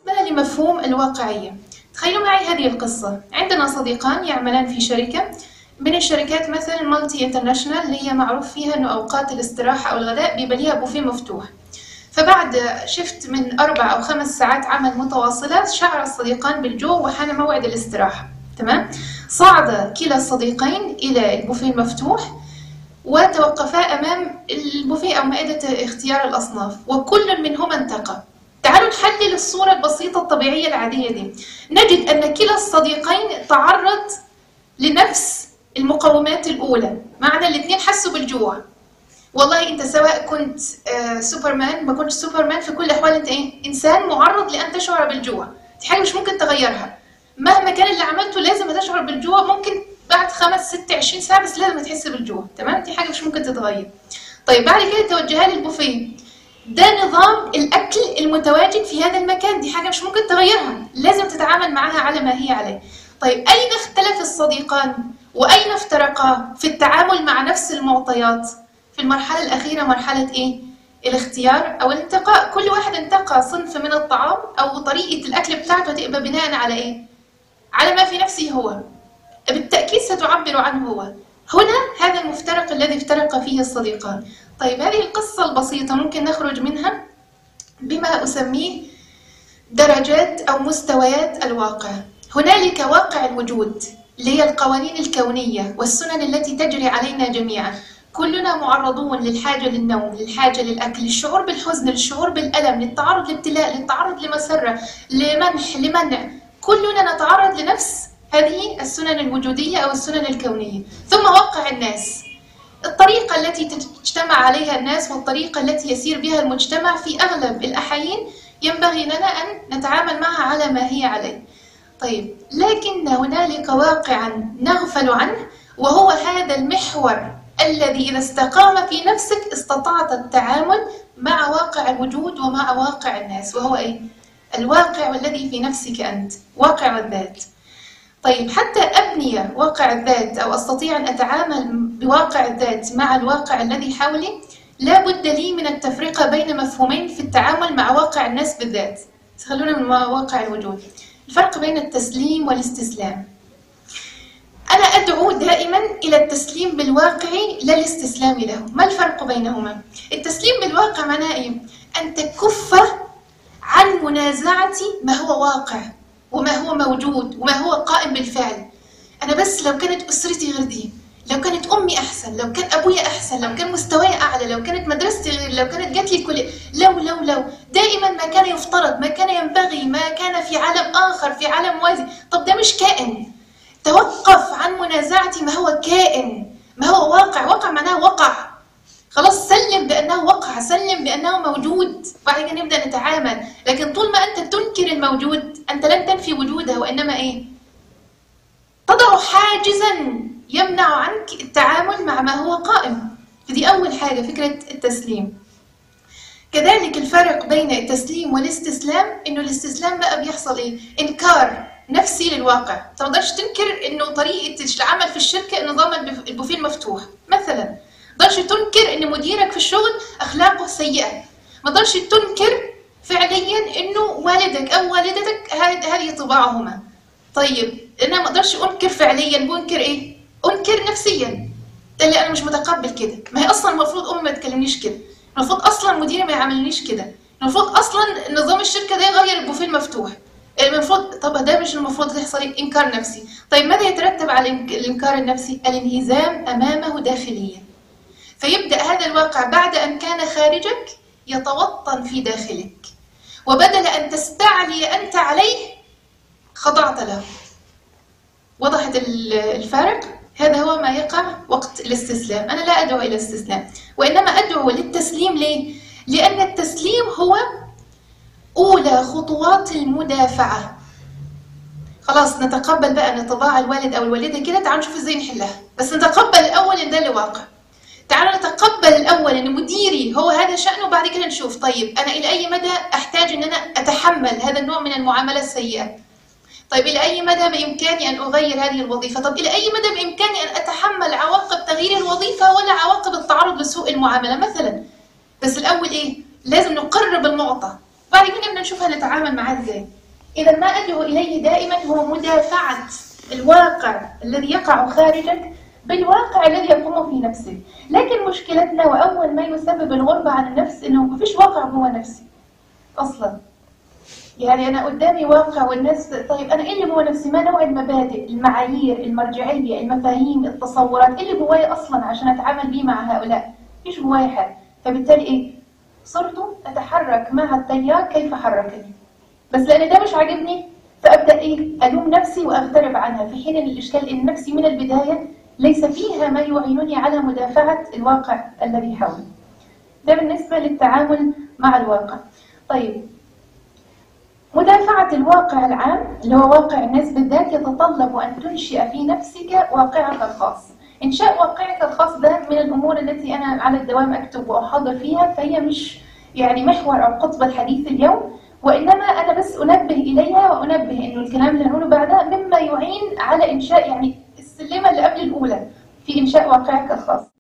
بالنسبة لمفهوم الواقعية تخيلوا معي هذه القصة عندنا صديقان يعملان في شركة من الشركات مثلا مالتي انترناشونال اللي هي معروف فيها انه اوقات الاستراحة او الغداء بيبقى ليها بوفيه مفتوح فبعد شفت من أربع أو خمس ساعات عمل متواصلة شعر الصديقان بالجوع وحان موعد الاستراحة تمام صعد كلا الصديقين إلى البوفيه المفتوح وتوقفا أمام البوفيه أو مائدة اختيار الأصناف وكل منهما انتقى تعالوا نحلل الصورة البسيطة الطبيعية العادية دي نجد أن كلا الصديقين تعرض لنفس المقومات الأولى معنى الاثنين حسوا بالجوع والله انت سواء كنت آه سوبرمان ما كنتش سوبرمان في كل الاحوال انت ايه انسان معرض لان تشعر بالجوع دي حاجه مش ممكن تغيرها مهما كان اللي عملته لازم تشعر بالجوع ممكن بعد خمس ست عشرين ساعه بس لازم تحس بالجوع تمام دي حاجه مش ممكن تتغير طيب بعد كده توجهها للبوفيه ده نظام الاكل المتواجد في هذا المكان دي حاجه مش ممكن تغيرها لازم تتعامل معها على ما هي عليه طيب اين اختلف الصديقان واين افترقا في التعامل مع نفس المعطيات في المرحلة الأخيرة مرحلة إيه؟ الاختيار أو الانتقاء كل واحد انتقى صنف من الطعام أو طريقة الأكل بتاعته تبقى بناء على إيه؟ على ما في نفسه هو بالتأكيد ستعبر عنه هو هنا هذا المفترق الذي افترق فيه الصديقان طيب هذه القصة البسيطة ممكن نخرج منها بما أسميه درجات أو مستويات الواقع هنالك واقع الوجود اللي هي القوانين الكونية والسنن التي تجري علينا جميعا كلنا معرضون للحاجة للنوم للحاجة للأكل للشعور بالحزن للشعور بالألم للتعرض لابتلاء للتعرض لمسرة لمنح لمنع كلنا نتعرض لنفس هذه السنن الوجودية أو السنن الكونية ثم واقع الناس الطريقة التي تجتمع عليها الناس والطريقة التي يسير بها المجتمع في أغلب الأحايين ينبغي لنا أن نتعامل معها على ما هي عليه طيب لكن هنالك واقعا نغفل عنه وهو هذا المحور الذي إذا استقام في نفسك استطعت التعامل مع واقع الوجود ومع واقع الناس وهو إيه؟ الواقع الذي في نفسك أنت واقع الذات طيب حتى أبني واقع الذات أو أستطيع أن أتعامل بواقع الذات مع الواقع الذي حولي لا بد لي من التفرقة بين مفهومين في التعامل مع واقع الناس بالذات خلونا من واقع الوجود الفرق بين التسليم والاستسلام أنا أدعو دائما إلى التسليم بالواقع لا الاستسلام له ما الفرق بينهما؟ التسليم بالواقع معناه إيه؟ أن تكف عن منازعة ما هو واقع وما هو موجود وما هو قائم بالفعل أنا بس لو كانت أسرتي غير دي لو كانت أمي أحسن لو كان أبويا أحسن لو كان مستواي أعلى لو كانت مدرستي غير لو كانت جات لي كل لو لو لو دائما ما كان يفترض ما كان ينبغي ما كان في عالم آخر في عالم موازي طب ده مش كائن توقف عن منازعة ما هو كائن ما هو واقع واقع معناه وقع خلاص سلم بأنه وقع سلم بأنه موجود بعد كده نبدأ نتعامل لكن طول ما أنت تنكر الموجود أنت لن تنفي وجوده وإنما إيه تضع حاجزا يمنع عنك التعامل مع ما هو قائم فدي أول حاجة فكرة التسليم كذلك الفرق بين التسليم والاستسلام إنه الاستسلام بقى بيحصل إيه إنكار نفسي للواقع ما تقدرش تنكر انه طريقه العمل في الشركه نظام البوفيه المفتوح مثلا ما تقدرش تنكر ان مديرك في الشغل اخلاقه سيئه ما تقدرش تنكر فعليا انه والدك او والدتك هذه طباعهما طيب انا ما اقدرش انكر فعليا بنكر ايه انكر نفسيا اللي انا مش متقبل كده ما هي اصلا المفروض امي ما تكلمنيش كده المفروض اصلا مديري ما يعاملنيش كده المفروض اصلا نظام الشركه ده يغير البوفيه المفتوح المفروض طب ده مش المفروض يحصل انكار نفسي طيب ماذا يترتب على الانكار النفسي الانهزام امامه داخليا فيبدا هذا الواقع بعد ان كان خارجك يتوطن في داخلك وبدل ان تستعلي انت عليه خضعت له وضحت الفارق هذا هو ما يقع وقت الاستسلام انا لا ادعو الى الاستسلام وانما ادعو للتسليم ليه لان التسليم هو أولى خطوات المدافعة خلاص نتقبل بقى ان طباع الوالد او الوالده كده تعالوا نشوف ازاي نحلها بس نتقبل الاول ان ده اللي واقع تعالوا نتقبل الاول ان مديري هو هذا شانه وبعد كده نشوف طيب انا الى اي مدى احتاج ان انا اتحمل هذا النوع من المعامله السيئه طيب الى اي مدى بامكاني ان اغير هذه الوظيفه طب الى اي مدى بامكاني ان اتحمل عواقب تغيير الوظيفه ولا عواقب التعرض لسوء المعامله مثلا بس الاول ايه لازم نقرب المعطى بعد كده بدنا نشوف هنتعامل معاه ازاي اذا ما ادعو اليه دائما هو مدافعه الواقع الذي يقع خارجك بالواقع الذي يقوم في نفسك لكن مشكلتنا واول ما يسبب الغربه عن النفس انه ما فيش واقع جوه نفسي اصلا يعني انا قدامي واقع والناس طيب انا ايه اللي جوه نفسي ما نوع المبادئ المعايير المرجعيه المفاهيم التصورات ايه اللي جوايا اصلا عشان اتعامل بيه مع هؤلاء مفيش جوايا حاجه فبالتالي ايه صرت اتحرك مع التيار كيف حركني بس لان ده مش عاجبني فابدا ايه الوم نفسي واغترب عنها في حين ان الاشكال ان نفسي من البدايه ليس فيها ما يعينني على مدافعه الواقع الذي حولي ده بالنسبه للتعامل مع الواقع طيب مدافعة الواقع العام اللي هو واقع الناس بالذات يتطلب أن تنشئ في نفسك واقعك الخاص إنشاء واقعك الخاص ده من الأمور التي أنا على الدوام أكتب وأحاضر فيها فهي مش يعني محور أو قطب الحديث اليوم وإنما أنا بس أنبه إليها وأنبه إنه الكلام اللي هنقوله بعدها مما يعين على إنشاء يعني السلمة اللي قبل الأولى في إنشاء واقعك الخاص